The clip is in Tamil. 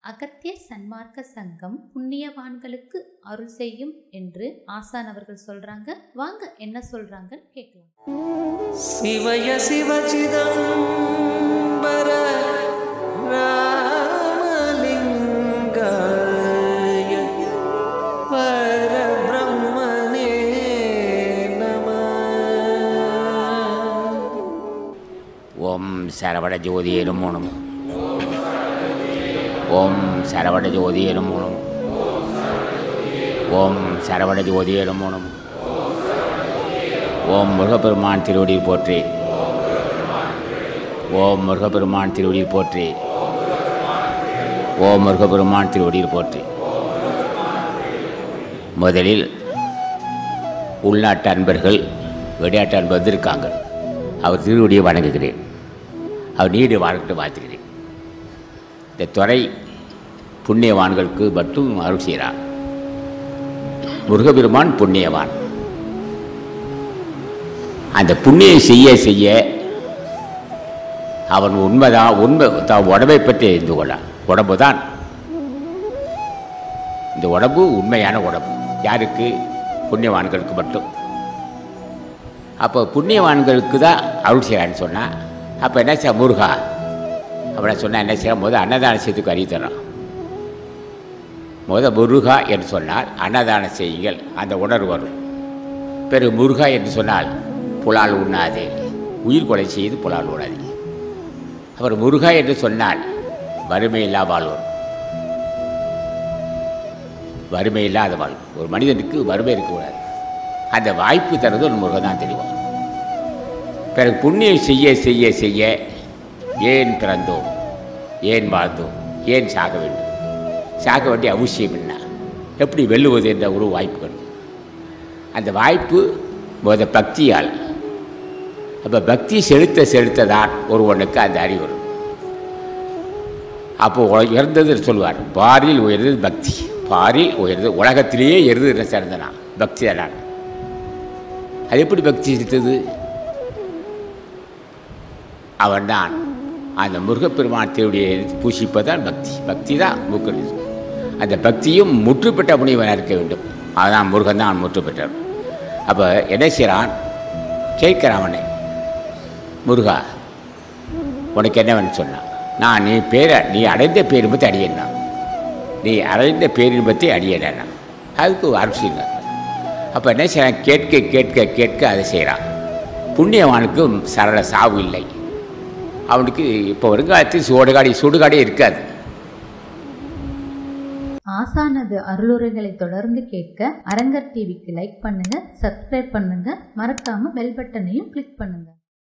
அகத்தியர் சன்மார்க்க சங்கம் புண்ணியவான்களுக்கு அருள் செய்யும் என்று ஆசான் அவர்கள் சொல்றாங்க வாங்க என்ன சொல்றாங்கன்னு கேட்கலாம் शिवय शिवचिदम्बर रामलिङ्गाय परब्रह्मणे नमः ஓம் சரவண ஜோதியே நமோ நம ஓம் சரவண ஜோதியே நமோ நம ஓம் சரவண ஜோதியே நமோ நம ஓம் முருகப்பெருமான் திருவடியில் போற்றி ஓம் முருகப்பெருமான் திருவடியில் போற்றி ஓம் முருகப்பெருமான் திருவடியில் போற்றி முதலில் உள்நாட்டு அன்பர்கள் வெளிநாட்டு அன்பர் வந்திருக்காங்க அவர் திருவடியை வணங்குகிறேன் அவர் நீடு வாழ்க்கை வாழ்த்துகிறேன் இந்த துறை புண்ணியவான்களுக்கு மட்டும் அருள் செய்கிறார் முருகபெருமான் புண்ணியவான் அந்த புண்ணியம் செய்ய செய்ய அவன் உண்மைதான் உண்மை தான் உடம்பை பற்றி அறிந்து கொள்ளான் உடம்பு தான் இந்த உடம்பு உண்மையான உடம்பு யாருக்கு புண்ணியவான்களுக்கு மட்டும் அப்போ புண்ணியவான்களுக்கு தான் அருள் செய்கிறான்னு சொன்னால் அப்போ என்ன செய்ய முருகா அப்படின்னா சொன்னால் என்ன செய்ய முதல் அன்னதான செய்யறதுக்கு அறிவு தரோம் முத முருகா என்று சொன்னால் அன்னதானம் செய்யுங்கள் அந்த உணர்வு வரும் பிறகு முருகா என்று சொன்னால் புலால் உண்ணாதே உயிர் கொலை செய்து புலால் உண்ணாதே அப்புறம் முருகா என்று சொன்னால் வறுமை இல்லா வாழ்வோம் வறுமை இல்லாத வாழ்வு ஒரு மனிதனுக்கு வறுமை இருக்கக்கூடாது அந்த வாய்ப்பு தரது ஒரு முருகன் தான் தெரியும் பிறகு புண்ணியம் செய்ய செய்ய செய்ய ஏன் பிறந்தோம் ஏன் வாழ்ந்தோம் ஏன் சாக வேண்டும் சாக வேண்டிய அவசியம் என்ன எப்படி வெல்லுவது என்ற ஒரு வாய்ப்பு கிடைக்கும் அந்த வாய்ப்பு முத பக்தியால் அப்போ பக்தி செலுத்த செலுத்த தான் ஒருவனுக்கு அந்த அறிவு வரும் அப்போ உயர்ந்தது சொல்லுவார் பாரில் உயர்ந்தது பக்தி பாரில் உயர்ந்தது உலகத்திலேயே எருது சிறந்தனா பக்தி தான் அது எப்படி பக்தி செலுத்தது அவன்தான் அந்த முருகப்பெருமான் தேவடியை பூசிப்பதான் பக்தி பக்தி தான் மூக்கள் அந்த பக்தியும் முற்று பெற்ற முனிவனாக இருக்க வேண்டும் அதுதான் முருகன் தான் முற்று பெற்றவர் அப்போ என்ன செய்கிறான் கேட்கிறான் அவனை முருகா உனக்கு என்னவென்னு சொன்னான் நான் நீ பேரை நீ அடைந்த பேரின்பத்தை அடியேன்னா நீ அடைந்த பேரின்பத்தை அடியேனா அதுக்கு அரசியல் அப்போ என்ன செய்யறான் கேட்க கேட்க கேட்க அதை செய்கிறான் புண்ணியவானுக்கும் சரள சாவு இல்லை அவனுக்கு இப்போ வருங்காலத்தில் சுடுகாடி சுடுகாடே இருக்காது ஆசானது அருளுரைகளை தொடர்ந்து கேட்க அரங்கர் டிவிக்கு லைக் பண்ணுங்க சப்ஸ்கிரைப் பண்ணுங்க மறக்காம பெல் பட்டனையும் கிளிக் பண்ணுங்க